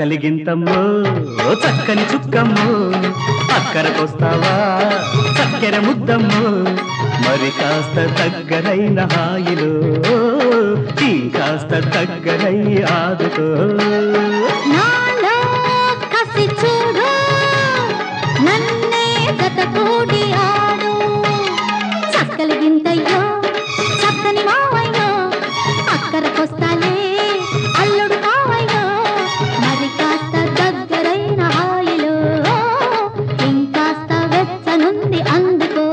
చక్కలిగింతమ్మో చక్కని చుక్కమ్మో అక్కరకొస్తావా చక్కెర ముద్దమ్మో మరి కాస్త దగ్గరైన హాయిలో ఇంకాస్త దగ్గరై ఆదుకో నాలో కసి చూడు నన్నే గత కూడి ఆడు చక్కలి గింతయ్యో చక్కని మావయ్యో అక్కరకొస్తాలే అల్లుడు కావయ్యో మరి కాస్త దగ్గరైన హాయిలో ఇంకాస్త వెచ్చనుంది అందుకో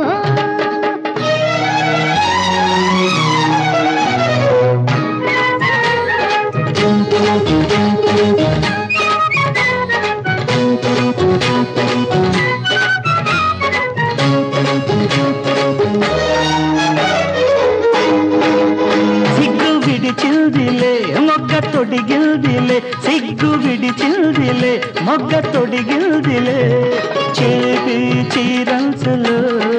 సిగ్గు విడిచిల్దిలే మొగ్గ తొడిగిల్దిలే సిగ్గు విడిచిల్దిలే మొగ్గ తొడిగిల్దిలే చేతి చీరంచులు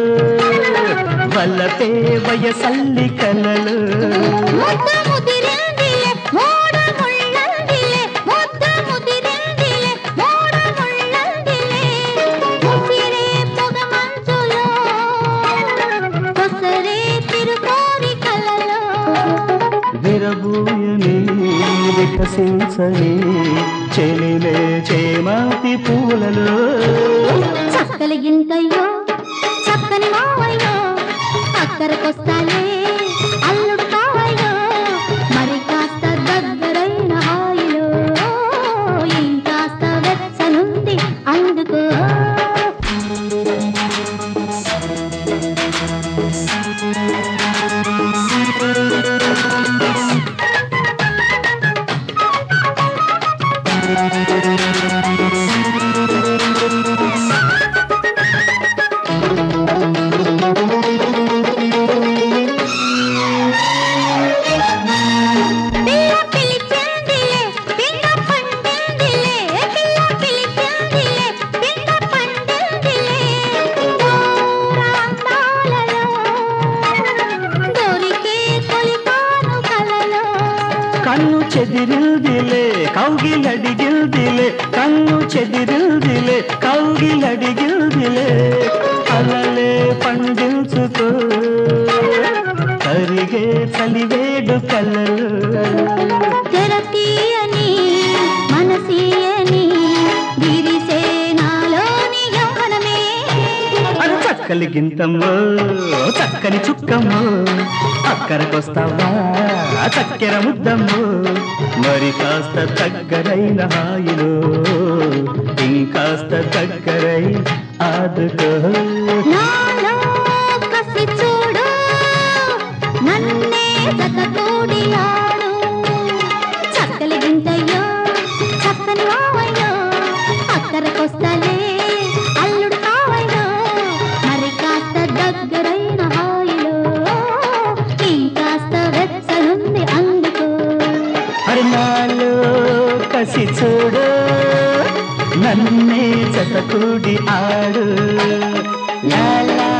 వల్లపే వయసల్లి కలలు ముద్ద ముదిరిందిలే మోడ ముళ్ళందిలే ముద్ద ముదిరిందిలే మోడ ముళ్ళందిలే ముసిరే పొగ మంచులో కొసరే తిరుకోరి కలలో విరబూయని వికసించని చెలిలే చేమాతి పూలలో చక్కలి గింతయ్యో చక్కని మావయ్యో అక్కరకొస్తాలే అల్లుడు కావయ్యో మరి కాస్త దగ్గరైన హాయిలో ఇంకాస్త వెచ్చనుంది అందుకో పిల్ల పిలిచిందిలే పిండ పండిందిలే పిల్ల పిలిచిందిలే పిండ పండిందిలే దూరాంతాలలో దొరికే తొలితాను కలలో కన్ను చెదిరిల్దిలే కౌగిలడిగిల్దిలే కన్ను చెదిరిల్దిలే కౌగిలడిగిల్దిలే అలలే పండించుకో కరిగే చలివేడు కలలు తెరతీయని మనసీయని గిరిసే నాలోని యౌవనమే అది చక్కలి గింతమ్మో చక్కని చుక్కమ్మో అక్కరకొస్తావా చక్కెర ముద్దమ్మో మరి కాస్త దగ్గరైన హాయిలో ఇంకాస్త దగ్గరై ఆదుకో నాలో కసి చూడు నన్నే జత తోడి ఆడు చక్కలి గింతయ్యో చక్కని మావయ్యో అక్కరకొస్తాలే అల్లుడు కావయ్యో మరి కాస్త దగ్గరైన హాయిలో ఇంకాస్త వెచ్చనుంది అందుకో మరి నాలో కసి చూడు నన్నే చతకూడి ఆడు లా లా